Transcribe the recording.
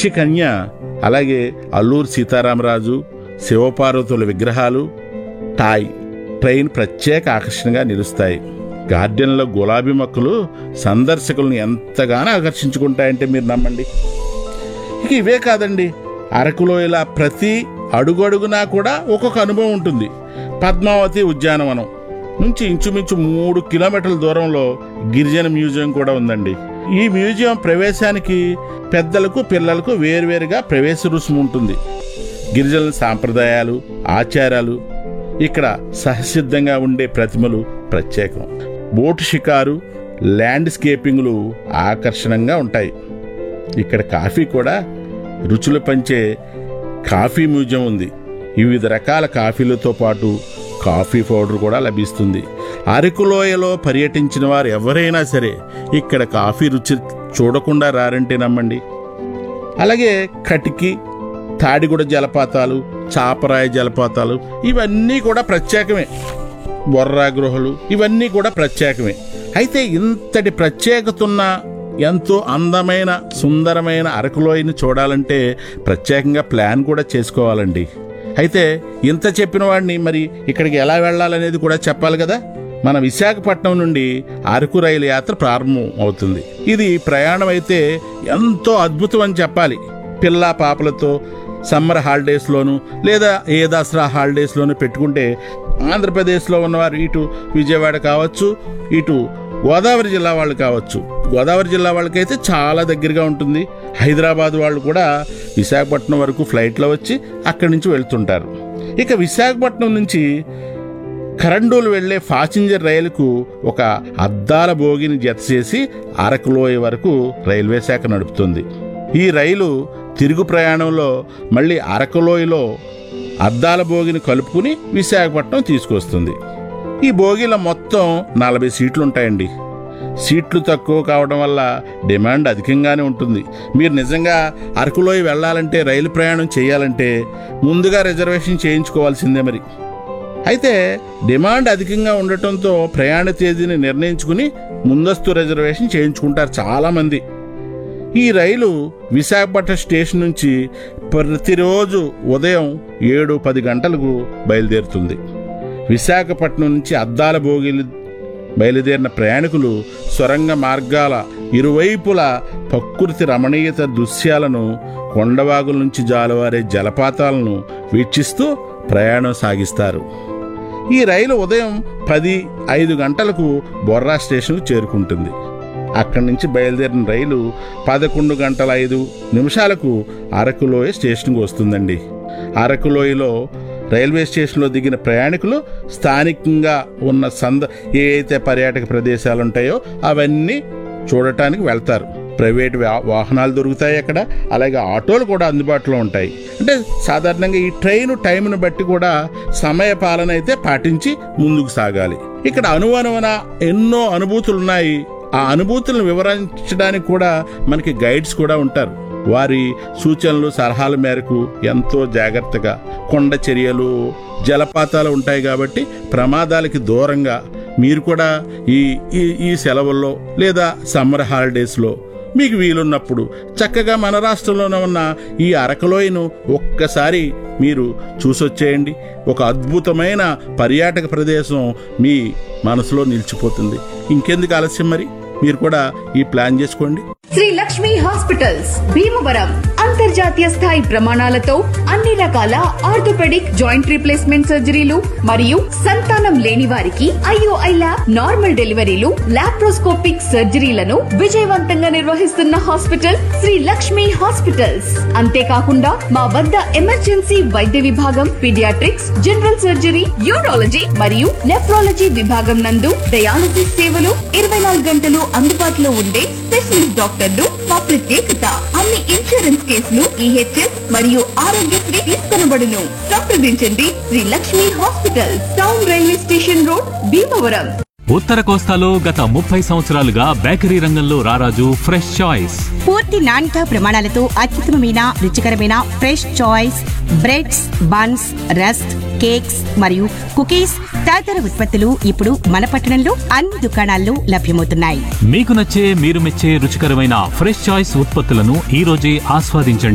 రిషికన్య అలాగే అల్లూరు సీతారామరాజు శివపార్వతుల విగ్రహాలు టాయ్ ట్రైన్ ప్రత్యేక ఆకర్షణగా నిలుస్తాయి గార్డెన్లో గులాబీ మొక్కలు సందర్శకులను ఎంతగానో ఆకర్షించుకుంటాయంటే మీరు నమ్మండి ఇక ఇవే కాదండి అరకులో ఇలా ప్రతి అడుగడుగునా కూడా ఒక్కొక్క అనుభవం ఉంటుంది పద్మావతి ఉద్యానవనం నుంచి ఇంచుమించు మూడు కిలోమీటర్ల దూరంలో గిరిజన మ్యూజియం కూడా ఉందండి ఈ మ్యూజియం ప్రవేశానికి పెద్దలకు పిల్లలకు వేరువేరుగా ప్రవేశ రుసుము ఉంటుంది గిరిజనుల సాంప్రదాయాలు ఆచారాలు ఇక్కడ సహసిద్ధంగా ఉండే ప్రతిమలు ప్రత్యేకం బోటు షికారు ల్యాండ్స్కేపింగ్లు ఆకర్షణంగా ఉంటాయి ఇక్కడ కాఫీ కూడా రుచులు పంచే కాఫీ మ్యూజియం ఉంది వివిధ రకాల కాఫీలతో పాటు కాఫీ పౌడర్ కూడా లభిస్తుంది అరకులోయలో పర్యటించిన వారు ఎవరైనా సరే ఇక్కడ కాఫీ రుచి చూడకుండా రారంటే నమ్మండి అలాగే కటికి తాడిగూడ జలపాతాలు చాపరాయి జలపాతాలు ఇవన్నీ కూడా ప్రత్యేకమే బొర్రా గృహలు ఇవన్నీ కూడా ప్రత్యేకమే అయితే ఇంతటి ప్రత్యేకత ఉన్న ఎంతో అందమైన సుందరమైన అరకులోయని చూడాలంటే ప్రత్యేకంగా ప్లాన్ కూడా చేసుకోవాలండి అయితే ఇంత చెప్పిన వాడిని మరి ఇక్కడికి ఎలా వెళ్ళాలనేది కూడా చెప్పాలి కదా మన విశాఖపట్నం నుండి అరకు రైలు యాత్ర ప్రారంభం అవుతుంది ఇది ప్రయాణం అయితే ఎంతో అద్భుతం అని చెప్పాలి పిల్ల పాపలతో సమ్మర్ హాలిడేస్లోను లేదా ఏ దసరా హాలిడేస్లోను పెట్టుకుంటే ఆంధ్రప్రదేశ్లో ఉన్నవారు ఇటు విజయవాడ కావచ్చు ఇటు గోదావరి జిల్లా వాళ్ళు కావచ్చు గోదావరి జిల్లా వాళ్ళకైతే చాలా దగ్గరగా ఉంటుంది హైదరాబాద్ వాళ్ళు కూడా విశాఖపట్నం వరకు ఫ్లైట్లో వచ్చి అక్కడి నుంచి వెళ్తుంటారు ఇక విశాఖపట్నం నుంచి కరండూలు వెళ్లే పాసింజర్ రైలుకు ఒక అద్దాల బోగిని జత చేసి అరకులోయ వరకు రైల్వే శాఖ నడుపుతుంది ఈ రైలు తిరుగు ప్రయాణంలో మళ్ళీ అరకులోయలో అద్దాల బోగిని కలుపుకుని విశాఖపట్నం తీసుకొస్తుంది ఈ బోగిలో మొత్తం నలభై సీట్లు ఉంటాయండి సీట్లు తక్కువ కావడం వల్ల డిమాండ్ అధికంగానే ఉంటుంది మీరు నిజంగా అరకులోయ వెళ్ళాలంటే రైలు ప్రయాణం చేయాలంటే ముందుగా రిజర్వేషన్ చేయించుకోవాల్సిందే మరి అయితే డిమాండ్ అధికంగా ఉండటంతో ప్రయాణ తేదీని నిర్ణయించుకుని ముందస్తు రిజర్వేషన్ చేయించుకుంటారు చాలామంది ఈ రైలు విశాఖపట్నం స్టేషన్ నుంచి ప్రతిరోజు ఉదయం ఏడు పది గంటలకు బయలుదేరుతుంది విశాఖపట్నం నుంచి అద్దాల భోగిలు బయలుదేరిన ప్రయాణికులు సొరంగ మార్గాల ఇరువైపులా ప్రకృతి రమణీయత దృశ్యాలను కొండవాగుల నుంచి జాలువారే జలపాతాలను వీక్షిస్తూ ప్రయాణం సాగిస్తారు ఈ రైలు ఉదయం పది ఐదు గంటలకు బొర్రా స్టేషన్కు చేరుకుంటుంది అక్కడి నుంచి బయలుదేరిన రైలు పదకొండు గంటల ఐదు నిమిషాలకు అరకులోయ స్టేషన్కు వస్తుందండి అరకులోయలో రైల్వే స్టేషన్లో దిగిన ప్రయాణికులు స్థానికంగా ఉన్న సంద ఏ అయితే పర్యాటక ప్రదేశాలు ఉంటాయో అవన్నీ చూడటానికి వెళ్తారు ప్రైవేట్ వా- వాహనాలు దొరుకుతాయి అక్కడ అలాగే ఆటోలు కూడా అందుబాటులో ఉంటాయి అంటే సాధారణంగా ఈ ట్రైన్ టైంను బట్టి కూడా సమయ పాలన అయితే పాటించి ముందుకు సాగాలి ఇక్కడ అనువనువన ఎన్నో అనుభూతులు ఉన్నాయి ఆ అనుభూతులను వివరించడానికి కూడా మనకి గైడ్స్ కూడా ఉంటారు వారి సూచనలు సలహాల మేరకు ఎంతో జాగ్రత్తగా కొండ చర్యలు జలపాతాలు ఉంటాయి కాబట్టి ప్రమాదాలకి దూరంగా మీరు కూడా ఈ ఈ ఈ సెలవుల్లో లేదా సమ్మర్ హాలిడేస్లో మీకు వీలున్నప్పుడు చక్కగా మన రాష్ట్రంలోనే ఉన్న ఈ అరకలోయను ఒక్కసారి మీరు చూసొచ్చేయండి ఒక అద్భుతమైన పర్యాటక ప్రదేశం మీ మనసులో నిలిచిపోతుంది ఇంకెందుకు ఆలస్యం మరి మీరు కూడా ఈ ప్లాన్ చేసుకోండి శ్రీ లక్ష్మి హాస్పిటల్స్ భీమవరం అంతర్జాతీయ స్థాయి ప్రమాణాలతో అన్ని రకాల ఆర్థోపెడిక్ జాయింట్ రీప్లేస్మెంట్ సర్జరీలు మరియు సంతానం లేని వారికి IUI lab normal deliveries laparoscopic సర్జరీలను విజయవంతంగా నిర్వహిస్తున్న హాస్పిటల్ శ్రీ లక్ష్మి హాస్పిటల్స్ అంతేకాకుండా మా వద్ద ఎమర్జెన్సీ వైద్య విభాగం పీడియాట్రిక్స్ జనరల్ సర్జరీ యూరాలజీ మరియు నెఫ్రాలజీ విభాగం నందు డయాలసిస్ సేవలు ఇరవై నాలుగు గంటలు అందుబాటులో ఉండే స్పెషలిస్ట్ డాక్టర్లు మా ప్రత్యేకత అన్ని ఇన్సూరెన్స్ కేసులు ఈహెచ్ఎస్ మరియు ఆరోగ్యశ్రీ తీసుకొనబడును సంప్రదించండి Sri Lakshmi hospital town railway station road Bhimavaram ఉత్తర కోస్తాలో గత ముప్పై సంవత్సరాలుగా బేకరీ రంగంలో రారాజు ఫ్రెష్ చాయిస్ పూర్తి నాణ్యత ప్రమాణాలతో అత్యుత్తమమైన రుచికరమైన fresh choice breads buns rusk cakes మరియు కుకీస్ తదితర ఉత్పత్తులు ఇప్పుడు మన పట్టణంలో అన్ని దుకాణాల్లో లభ్యమవుతున్నాయి మీకు నచ్చే మీరు మెచ్చే రుచికరమైన ఫ్రెష్ చాయిస్ ఉత్పత్తులను ఈ రోజే ఆస్వాదించండి